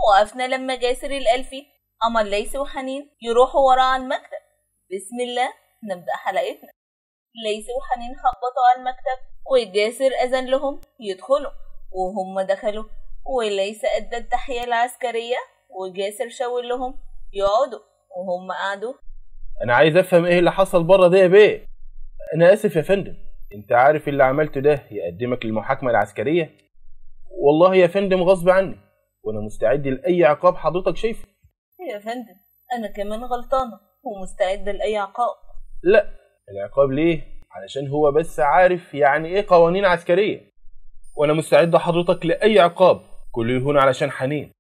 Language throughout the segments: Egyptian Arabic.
وقفنا لما جاسر الألفي أمر ليس وحنين يروحوا ورا على المكتب بسم الله نبدأ حلقتنا ليس وحنين خبطوا على المكتب وجاسر أذن لهم يدخلوا وهم دخلوا وليس أدى التحية العسكرية وجاسر شاور لهم يقعدوا وهم قعدوا انا عايز افهم ايه اللي حصل بره ده يا بيه انا اسف يا فندم انت عارف اللي عملته ده يقدمك للمحاكمه العسكريه والله يا فندم غصب عني وانا مستعد لاي عقاب حضرتك شايفه يا فندم أنا كمان غلطانة ومستعدة لأي عقاب لا العقاب ليه علشان هو بس عارف يعني ايه قوانين عسكريه وانا مستعد حضرتك لاي عقاب كله يهون علشان حنين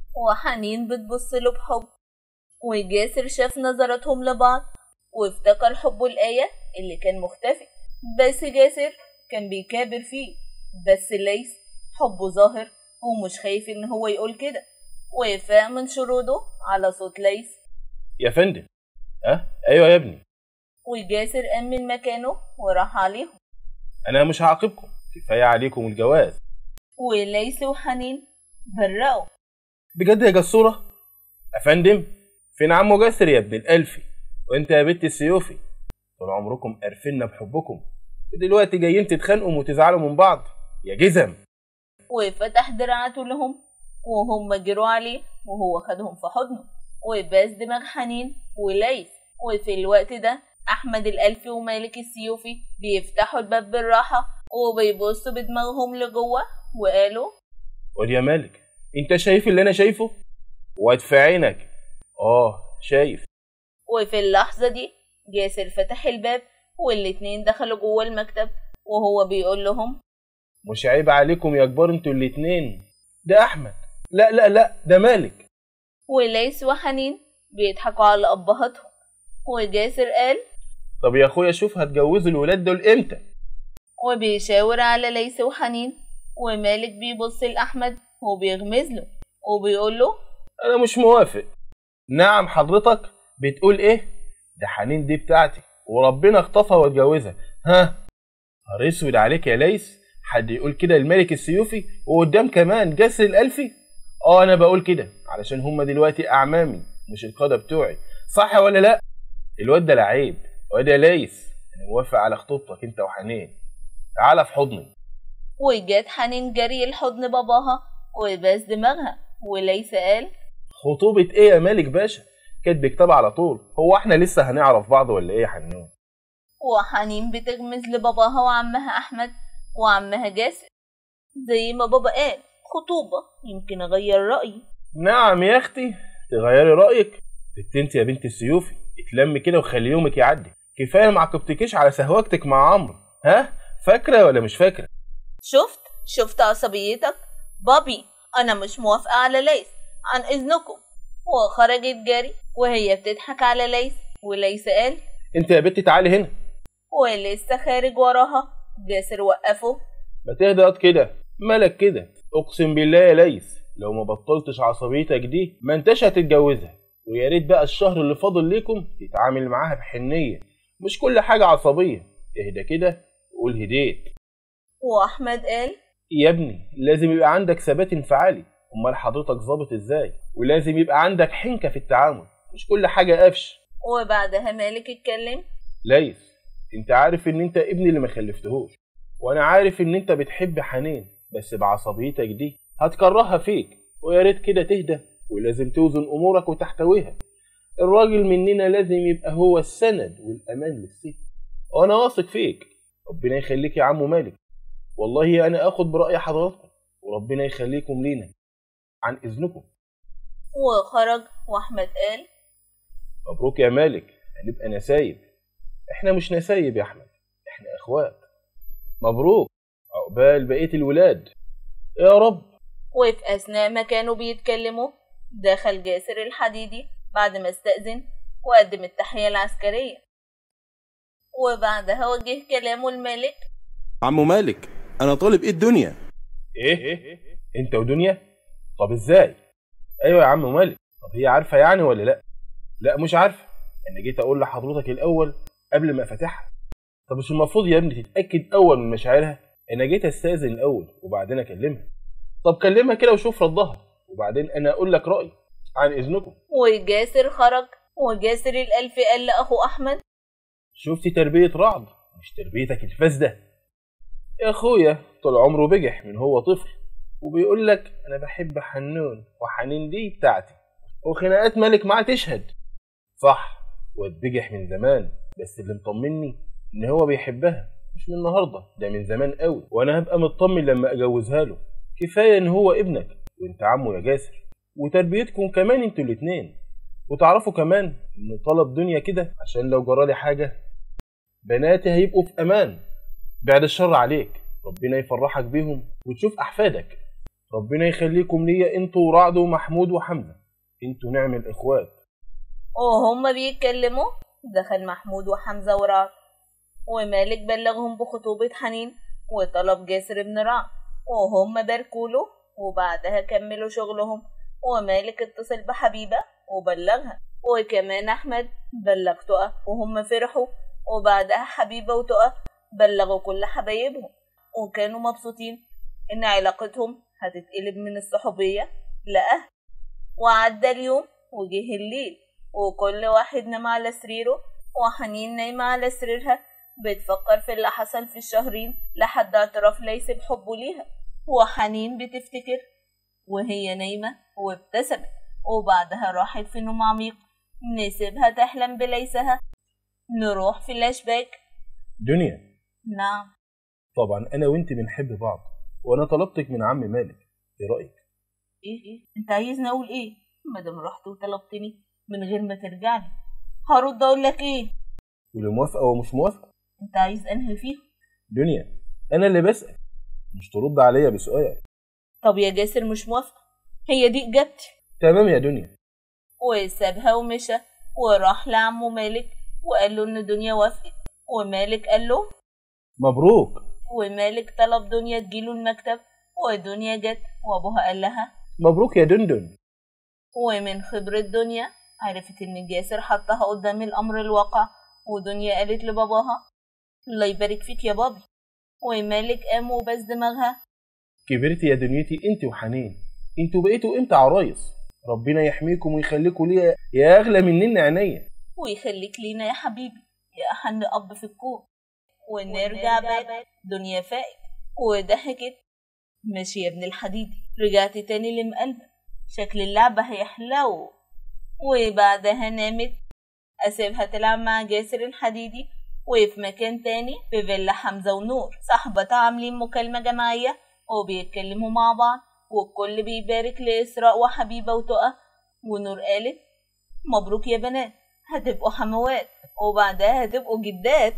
وحنين بتبص له بحب وجاسر شاف نظراتهم لبعض وافتكر حبه الآية اللي كان مختفي بس جاسر كان بيكابر فيه بس ليس حبه ظاهر ومش خايف ان هو يقول كده وفاق من شروطه على صوت ليس يا فندم اه ايوه يا ابني وجاسر قام من مكانه وراح عليهم انا مش هعاقبكم كفايه عليكم الجواز وليس وحنين برقوا بجد يا جسوره افندم فين عمو جاسر يا ابن الالفي وانت يا بنت السيوفي طول عمركم قرفنا بحبكم ودلوقتي جايين تتخانقوا وتزعلوا من بعض يا جزم وفتح دراعاته لهم وهم جروا عليه وهو خدهم في حضنه وباس دماغ حنين وليث وفي الوقت ده أحمد الألفي ومالك السيوفي بيفتحوا الباب بالراحة وبيبصوا بدماغهم لجوه وقالوا قول يا مالك انت شايف اللي انا شايفه واد في عينك اه شايف وفي اللحظة دي جاسر فتح الباب والاتنين دخلوا جوه المكتب وهو بيقول لهم مش عيب عليكم يا كبار انتوا الاتنين ده احمد لا لا لا ده مالك وليس وحنين بيضحكوا على أبهاتهم وجاسر قال طب يا اخويا شوف هتجوزوا الولاد دول امتى وبيشاور على ليس وحنين ومالك بيبص لأحمد وبيغمز له وبيقول له انا مش موافق نعم حضرتك بتقول ايه ده حنين دي بتاعتي وربنا اخطفها واتجوزها ها نهار اسود عليك يا ليس حد يقول كده الملك السيوفي وقدام كمان جسر الالفي اه انا بقول كده علشان هما دلوقتي اعمامي مش القاده بتوعي صح ولا لا الواد ده لعيب واد يا ليس انا موافق على خطوبتك انت وحنين تعالى في حضني وجات حنين جري لحضن باباها وباس دماغها وليس قال خطوبة ايه يا مالك باشا كاتب كتاب على طول هو احنا لسه هنعرف بعض ولا ايه يا حنون وحنين بتغمز لباباها وعمها أحمد وعمها جاسر زي ما بابا قال خطوبة يمكن أغير رأيي نعم يا اختي تغيري رايك بت انت يا بنت السيوفي اتلم كده وخلي يومك يعدي كفايه ما عاقبتكيش على سهوكتك مع عمرو ها فاكره ولا مش فاكره شفت شفت عصبيتك بابي أنا مش موافقة على ليس عن إذنكم وخرجت جاري وهي بتضحك على ليس وليس قال انت يا بنتي تعالي هنا ولسه خارج وراها جاسر وقفه ما تهدأ كده مالك كده اقسم بالله يا ليس لو ما بطلتش عصبيتك دي ما انتش هتتجوزها ويا ريت بقى الشهر اللي فاضل ليكم تتعامل معاها بحنيه مش كل حاجه عصبيه اهدى كده وقول هديت وأحمد قال يا ابني لازم يبقى عندك ثبات انفعالي امال حضرتك ظابط ازاي ولازم يبقى عندك حنكه في التعامل مش كل حاجه قفش وبعدها مالك اتكلم ليس انت عارف ان انت ابني اللي ما خلفتهوش وانا عارف ان انت بتحب حنين بس بعصبيتك دي هتكرهها فيك ويا ريت كده تهدى ولازم توزن امورك وتحتويها الراجل مننا لازم يبقى هو السند والامان للست وانا واثق فيك ربنا يخليك يا عمو مالك والله انا اخد براي حضراتكم وربنا يخليكم لينا عن اذنكم وخرج وأحمد قال مبروك يا مالك هنبقى نسايب احنا مش نسايب يا احمد احنا اخوات مبروك عقبال بقيه الولاد يا رب وفي أثناء ما كانوا بيتكلموا دخل جاسر الحديدي بعد ما استأذن وقدم التحية العسكرية وبعدها وجه كلامه الملك عمو مالك انا طالب ايه الدنيا ايه انت ودنيا طب ازاي ايوه يا عم مالك طب هي عارفه يعني ولا لا لا مش عارفه انا جيت اقول لحضرتك الاول قبل ما افتحها طب مش المفروض يا ابني تتاكد اول من مشاعرها انا جيت استاذن الاول وبعدين اكلمها طب كلمها كده وشوف ردها وبعدين انا اقول لك رايي عن اذنكم وجاسر خرج وجاسر الألفي قال لأخو أحمد شفتي تربيه رعد مش تربيتك الفاسده يا اخويا طول عمره بجح من هو طفل وبيقول لك انا بحب حنون وحنين دي بتاعتي وخناقات ملك معاه تشهد صح واد بجح من زمان بس اللي مطمني ان هو بيحبها مش من النهارده ده من زمان قوي وانا هبقى مطمن لما اجوزها له كفايه ان هو ابنك وانت عمه يا جاسر وتربيتكم كمان انتوا الاتنين وتعرفوا كمان انه طلب دنيا كده عشان لو جرالي حاجه بناتي هيبقوا في امان بعد الشر عليك ربنا يفرحك بيهم وتشوف احفادك ربنا يخليكم ليا انتوا ورعد ومحمود وحمزه انتوا نعم الاخوات وهم بيتكلموا دخل محمود وحمزة ورعد ومالك بلغهم بخطوبة حنين وطلب جاسر بن رعد وهم باركوله وبعدها كملوا شغلهم ومالك اتصل بحبيبة وبلغها وكمان أحمد بلغ تقى وهم فرحوا وبعدها حبيبة وتقى بلغوا كل حبايبهم وكانوا مبسوطين إن علاقتهم هتتقلب من الصحوبية لأهل وعدى اليوم وجه الليل وكل واحد نام على سريره وحنين نايمة على سريرها بتفكر في اللي حصل في الشهرين لحد اعتراف ليس بحبه ليها وحنين بتفتكر وهي نايمة وابتسمت وبعدها راحت في نوم عميق نسيبها تحلم بليسها نروح في الأشباك دنيا نعم طبعا انا وانت بنحب بعض وانا طلبتك من عم مالك ايه رايك ايه ايه انت عايزني اقول ايه مادام رحت وطلبتني من غير ما ترجعلي هرد اقول لك ايه ولو موافقه ومش موافقه انت عايز انهي فيه دنيا انا اللي بسال مش ترد عليا بسؤال طب يا جاسر مش موافقة هي دي اجابتي تمام يا دنيا وسابها ومشى وراح لعمه مالك وقال له ان دنيا وافقت ومالك قال له مبروك ومالك طلب دنيا تجيله المكتب ودنيا جت وابوها قال لها مبروك يا دندن ومن خبرة دنيا عرفت ان جاسر حطها قدام الامر الواقع ودنيا قالت لباباها الله يبارك فيك يا بابي ومالك قام وبس دماغها كبرتي يا دنيتي انت وحنين انتوا بقيتوا امتى عرايس ربنا يحميكم ويخليكم ليا يا اغلى مننا عينيا ويخليك لينا يا حبيبي يا أحن أب في الكون ونرجع بقى دنيا فائت وضحكت ماشي يا ابن الحديدي رجعت تاني لمقلبك شكل اللعبة هيحلو وبعدها نامت أسيبها تلعب مع جاسر الحديدي وفي مكان تاني في فيلا حمزة ونور صاحبتها عاملين مكالمة جماعية وبيتكلموا مع بعض والكل بيبارك لإسراء وحبيبة وتقى ونور قالت مبروك يا بنات هتبقوا حموات وبعدها هتبقوا جدات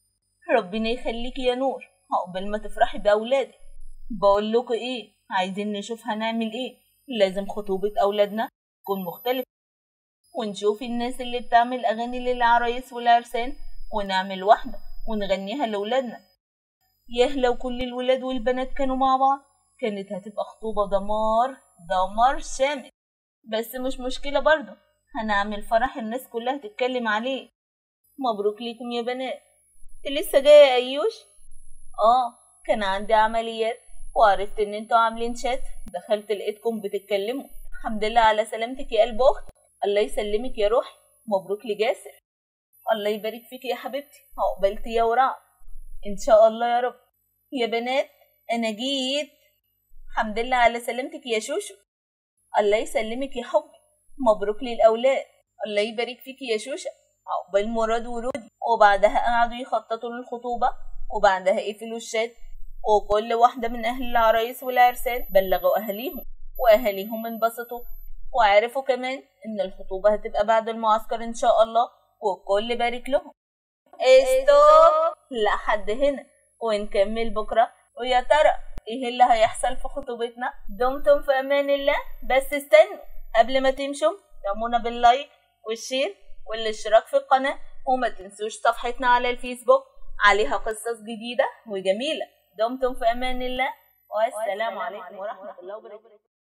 ربنا يخليكي يا نور عقبال ما تفرحي بأولادك بقول لكم ايه عايزين نشوف هنعمل ايه لازم خطوبة أولادنا تكون مختلفة ونشوف الناس اللي بتعمل أغاني للعرايس والعرسان ونعمل واحدة ونغنيها لأولادنا ياه لو كل الولاد والبنات كانوا مع بعض كانت هتبقى خطوبة دمار دمار شامل بس مش مشكلة برضه هنعمل فرح الناس كلها تتكلم عليه مبروك ليكم يا بنات انت لسه جاية يا أيوش؟ اه كان عندي عمليات وعرفت ان انتوا عاملين شات دخلت لقيتكم بتتكلموا الحمد لله على سلامتك يا قلب اختك الله يسلمك يا روحي مبروك لجاسر الله يبارك فيك يا حبيبتي عقبالتي يا ورع ان شاء الله يا رب يا بنات انا جيت الحمد لله على سلامتك يا شوشو الله يسلمك يا حبي مبروك للاولاد الله يبارك فيك يا شوشة عقبال مراد ورودي وبعدها قعدوا يخططوا للخطوبة وبعدها قفلوا الشات وكل واحدة من أهل العرايس والعرسان بلغوا أهاليهم وأهاليهم انبسطوا وعرفوا كمان إن الخطوبة هتبقى بعد المعسكر إن شاء الله والكل بارك لهم استوب لحد هنا ونكمل بكرة ويا ترى ايه اللي هيحصل في خطوبتنا دمتم في امان الله بس استنوا قبل ما تمشوا دعمونا باللايك والشير والاشتراك في القناة وما تنسوش صفحتنا على الفيسبوك عليها قصص جديدة وجميلة دمتم في امان الله والسلام عليكم ورحمة الله وبركاته